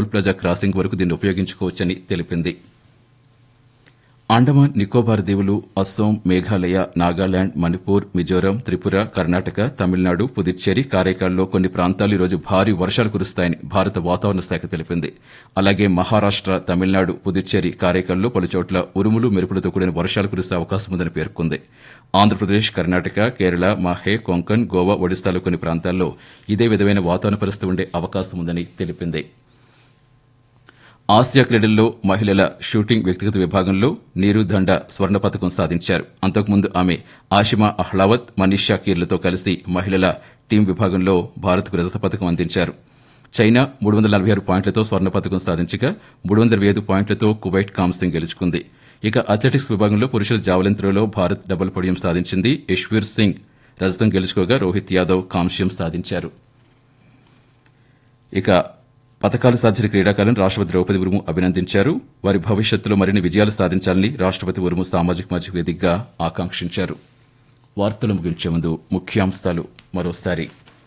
toll plaza crossing వరకు దీన్ని ఉపయోగించుకోవచ్చని తెలిపింది అండమాన్ నికోబార్ దీవులు అస్సోం మేఘాలయ నాగాలాండ్ మణిపూర్ మిజోరాం త్రిపుర కర్ణాటక తమిళనాడు పుదుచ్చేరి కారైకాల్లో కొన్ని ప్రాంతాలు ఈరోజు భారీ వర్షాలు కురుస్తాయని భారత వాతావరణ శాఖ తెలిపింది అలాగే మహారాష్ట తమిళనాడు పుదుచ్చేరి కారైకాల్లో పలుచోట్ల ఉరుములు మెరుపులతో కూడిన వర్షాలు కురిసే అవకాశం ఉందని పేర్కొంది ఆంధ్రప్రదేశ్ కర్ణాటక కేరళ మాహే కొంకణ్ గోవా ఒడిశాలో కొన్ని ప్రాంతాల్లో ఇదే విధమైన వాతావరణ పరిస్థితి ఉండే అవకాశం ఉందని తెలిపింది ఆసియా క్రీడల్లో మహిళల షూటింగ్ వ్యక్తిగత విభాగంలో నీరు దండ స్వర్ణ పథకం సాధించారు అంతకుముందు ఆమె ఆషిమా అహ్లావత్ మనీషా కీర్లతో కలిసి మహిళల టీం విభాగంలో భారత్కు రజత పథకం అందించారు చైనా మూడు వందల నలభై ఆరు పాయింట్లతో స్వర్ణ పథకం సాధించగా మూడు వందల ఐదు పాయింట్లతో కువైట్ కాంసింగ్ గెలుచుకుంది ఇక అథ్లెటిక్స్ విభాగంలో పురుషుల జావలిన్ త్రోలో భారత్ డబుల్ పొడియం సాధించింది యశ్వీర్ సింగ్ రజతం గెలుచుకోగా రోహిత్ యాదవ్ కాంస్యం సాధించారు ఇక పథకాలు సాధించిన క్రీడాకారులను రాష్ట్రపతి ద్రౌపది ముర్ము అభినందించారు వారి భవిష్యత్తులో మరిన్ని విజయాలు సాధించాలని రాష్ట్రపతి ముర్ము సామాజిక మాధ్యమ వేదికగా ఆకాంక్షించారు వార్తలు ముగించే ముందు ముఖ్యాంశాలు మరోసారి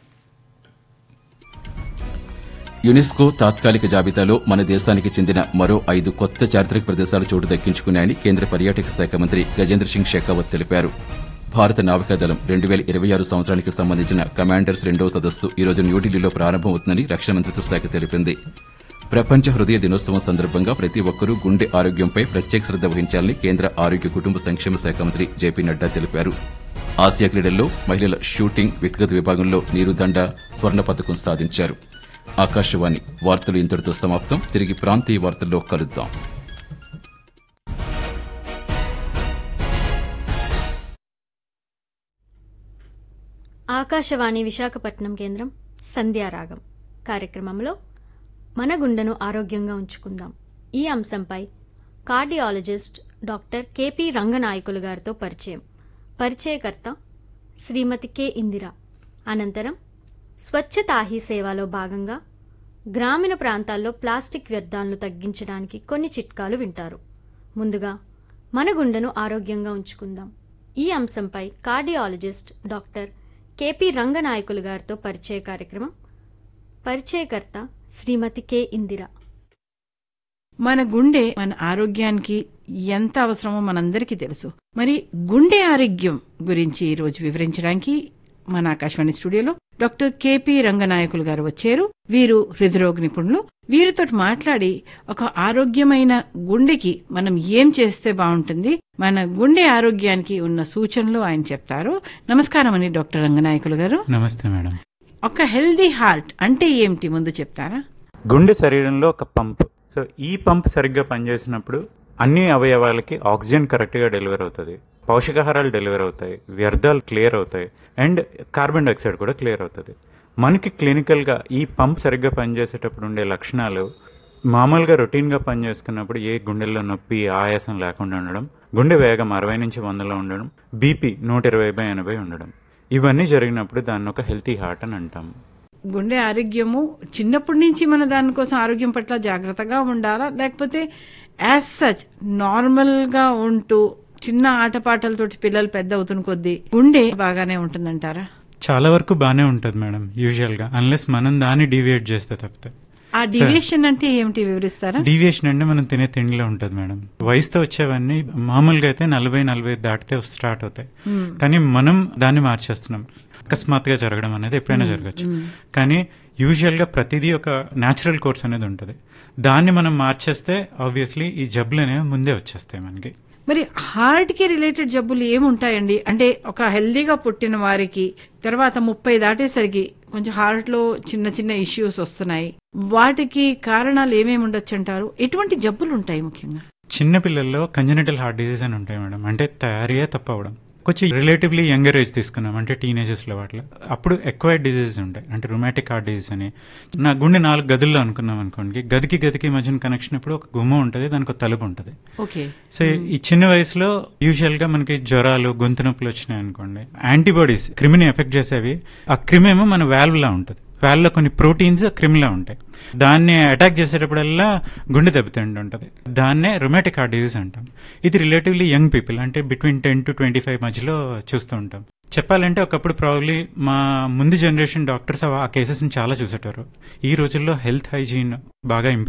యునెస్కో తాత్కాలిక జాబితాలో మన దేశానికి చెందిన మరో ఐదు కొత్త చారిత్రక ప్రదేశాలు చోటు దక్కించుకున్నాయని కేంద్ర పర్యాటక శాఖ మంత్రి గజేంద్ర సింగ్ షెకావత్ తెలిపారు భారత నావికాదళం రెండు వేల ఇరవై ఆరు సంవత్సరానికి సంబంధించిన కమాండర్స్ రెండవ సదస్సు ఈరోజు న్యూఢిల్లీలో ప్రారంభమవుతుందని రక్షణ మంత్రిత్వ శాఖ తెలిపింది ప్రపంచ హృదయ దినోత్సవం సందర్భంగా ప్రతి ఒక్కరూ గుండె ఆరోగ్యంపై ప్రత్యేక శ్రద్ద వహించాలని కేంద్ర ఆరోగ్య కుటుంబ సంక్షేమ శాఖ మంత్రి జేపీ నడ్డా తెలిపారు ఆసియా క్రీడల్లో మహిళల షూటింగ్ వ్యక్తిగత విభాగంలో నీరుదండ స్వర్ణ పథకం సాధించారు ఆకాశవాణి వార్తలు ఇంతటితో సమాప్తం తిరిగి ప్రాంతీయ వార్తల్లో కలుద్దాం ఆకాశవాణి విశాఖపట్నం కేంద్రం సంధ్యారాగం కార్యక్రమంలో మన గుండెను ఆరోగ్యంగా ఉంచుకుందాం ఈ అంశంపై కార్డియాలజిస్ట్ డాక్టర్ కెపి రంగనాయకులు గారితో పరిచయం పరిచయకర్త శ్రీమతి కె ఇందిర అనంతరం స్వచ్ఛతా హీ సేవలో భాగంగా గ్రామీణ ప్రాంతాల్లో ప్లాస్టిక్ వ్యర్థాలను తగ్గించడానికి కొన్ని చిట్కాలు వింటారు ముందుగా మన గుండెను ఆరోగ్యంగా ఉంచుకుందాం ఈ అంశంపై కార్డియాలజిస్ట్ డాక్టర్ కెపి రంగనాయకులు గారితో పరిచయ కార్యక్రమం పరిచయకర్త శ్రీమతి కె ఇందిర మన గుండె మన ఆరోగ్యానికి ఎంత అవసరమో మనందరికీ తెలుసు మరి గుండె ఆరోగ్యం గురించి ఈ రోజు వివరించడానికి మన ఆకాశవాణి స్టూడియోలో డాక్టర్ కెపి రంగనాయకులు గారు వచ్చారు వీరు హృదరోగ నిపుణులు వీరితో మాట్లాడి ఒక ఆరోగ్యమైన గుండెకి మనం ఏం చేస్తే బాగుంటుంది మన గుండె ఆరోగ్యానికి ఉన్న సూచనలు ఆయన చెప్తారు నమస్కారం అండి డాక్టర్ రంగనాయకులు గారు నమస్తే మేడం ఒక హెల్దీ హార్ట్ అంటే ఏమిటి ముందు చెప్తారా గుండె శరీరంలో ఒక పంప్ సో ఈ పంప్ సరిగ్గా పనిచేసినప్పుడు అన్ని అవయవాలకి ఆక్సిజన్ కరెక్ట్గా డెలివర్ అవుతుంది పౌషకాహారాలు డెలివర్ అవుతాయి వ్యర్థాలు క్లియర్ అవుతాయి అండ్ కార్బన్ డైఆక్సైడ్ కూడా క్లియర్ అవుతుంది మనకి క్లినికల్గా ఈ పంప్ సరిగ్గా పనిచేసేటప్పుడు ఉండే లక్షణాలు మామూలుగా రొటీన్గా పనిచేసుకున్నప్పుడు ఏ గుండెల్లో నొప్పి ఆయాసం లేకుండా ఉండడం గుండె వేగం అరవై నుంచి వందలో ఉండడం బీపీ నూట ఇరవై బై ఎనభై ఉండడం ఇవన్నీ జరిగినప్పుడు దాన్ని ఒక హెల్తీ హార్ట్ అని అంటాం గుండె ఆరోగ్యము చిన్నప్పటి నుంచి మన దానికోసం ఆరోగ్యం పట్ల జాగ్రత్తగా ఉండాలా లేకపోతే యాజ్ సచ్ నార్మల్ గా ఉంటూ చిన్న ఆటపాటలతోటి పిల్లలు పెద్ద అవుతున్న కొద్దీ గుండె బాగానే ఉంటుందంటారా చాలా వరకు బాగానే ఉంటుంది మేడం యూజువల్గా అన్లెస్ మనం దాన్ని డీవియేట్ చేస్తే తప్పితే ఆ డివియేషన్ అంటే ఏమిటి వివరిస్తారా డీవియేషన్ అంటే మనం తినే తిండిలో ఉంటుంది మేడం వయసుతో వచ్చేవన్నీ మామూలుగా అయితే నలభై నలభై దాటితే స్టార్ట్ అవుతాయి కానీ మనం దాన్ని మార్చేస్తున్నాం అకస్మాత్తుగా జరగడం అనేది ఎప్పుడైనా జరగచ్చు కానీ యూజువల్గా ప్రతిదీ ఒక న్యాచురల్ కోర్స్ అనేది ఉంటుంది దాన్ని మనం మార్చేస్తే ఆబ్వియస్లీ ఈ జబ్బులు అనేవి ముందే వచ్చేస్తాయి మనకి మరి హార్ట్ కి రిలేటెడ్ జబ్బులు ఏముంటాయండి అంటే ఒక హెల్దీగా పుట్టిన వారికి తర్వాత ముప్పై దాటేసరికి కొంచెం హార్ట్ లో చిన్న చిన్న ఇష్యూస్ వస్తున్నాయి వాటికి కారణాలు ఏమేమి ఉండొచ్చు అంటారు ఎటువంటి జబ్బులు ఉంటాయి ముఖ్యంగా చిన్న పిల్లల్లో కంజనటల్ హార్ట్ డిసీజ్ అని ఉంటాయి మేడం అంటే తయారీయే తప్పవడం కొంచెం రిలేటివ్లీ యంగర్ ఏజ్ తీసుకున్నాం అంటే టీనేజర్స్లో వాటిలో అప్పుడు ఎక్వైర్డ్ డిజీజెస్ ఉంటాయి అంటే రొమాటిక్ హార్ట్ డిజీజ్ అని నా గుండె నాలుగు గదుల్లో అనుకున్నాం అనుకోండి గదికి గదికి మధ్యన కనెక్షన్ ఇప్పుడు ఒక గుమ్మ ఉంటుంది దానికి ఒక తలుపు ఉంటుంది ఓకే సో ఈ చిన్న వయసులో యూజువల్ గా మనకి జ్వరాలు గొంతు నొప్పులు వచ్చినాయి అనుకోండి యాంటీబాడీస్ క్రిమిని ఎఫెక్ట్ చేసేవి ఆ క్రిమి ఏమో మన వాల్వ్ లా ఉంటుంది వాళ్ళలో కొన్ని ప్రోటీన్స్ క్రిమిలా ఉంటాయి దాన్ని అటాక్ చేసేటప్పుడల్లా గుండె దెబ్బతింటుంటుంది దాన్నే రొమాటిక్ హార్ట్ డిజీజ్ అంటాం ఇది రిలేటివ్లీ యంగ్ పీపుల్ అంటే between ten to twenty five మధ్యలో చూస్తూ ఉంటాం చెప్పాలంటే ఒకప్పుడు ప్రాబ్లీ మా ముందు జనరేషన్ డాక్టర్స్ ఆ కేసెస్ని చాలా చూసేటారు ఈ రోజుల్లో హెల్త్ హైజీన్ బాగా